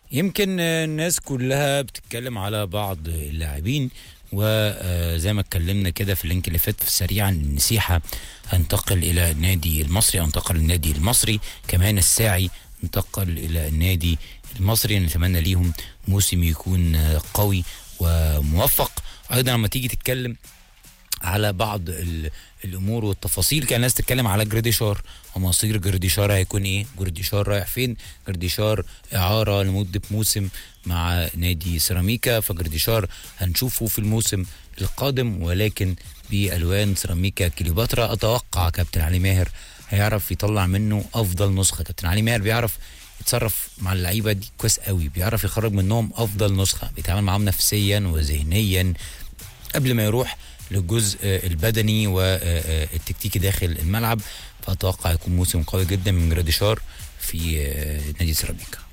يمكن الناس كلها بتتكلم على بعض اللاعبين وزي ما اتكلمنا كده في اللينك اللي فات سريعا ان سيحه هينتقل الى النادي المصري انتقل للنادي المصري كمان الساعي انتقل الى النادي المصري نتمنى ليهم موسم يكون قوي وموفق ايضا لما تيجي تتكلم على بعض ال- الامور والتفاصيل كان الناس تتكلم على جراديشار ومصير جراديشار هيكون ايه جراديشار رايح فين جراديشار اعاره لمده موسم مع نادي سيراميكا فجراديشار هنشوفه في الموسم القادم ولكن بالوان سيراميكا كليوباترا اتوقع كابتن علي ماهر هيعرف يطلع منه افضل نسخه كابتن علي ماهر بيعرف يتصرف مع اللعيبه دي كويس قوي بيعرف يخرج منهم افضل نسخه بيتعامل معاهم نفسيا وذهنيا قبل ما يروح للجزء البدني والتكتيكي داخل الملعب فاتوقع يكون موسم قوي جدا من جراديشار في نادي سيراميكا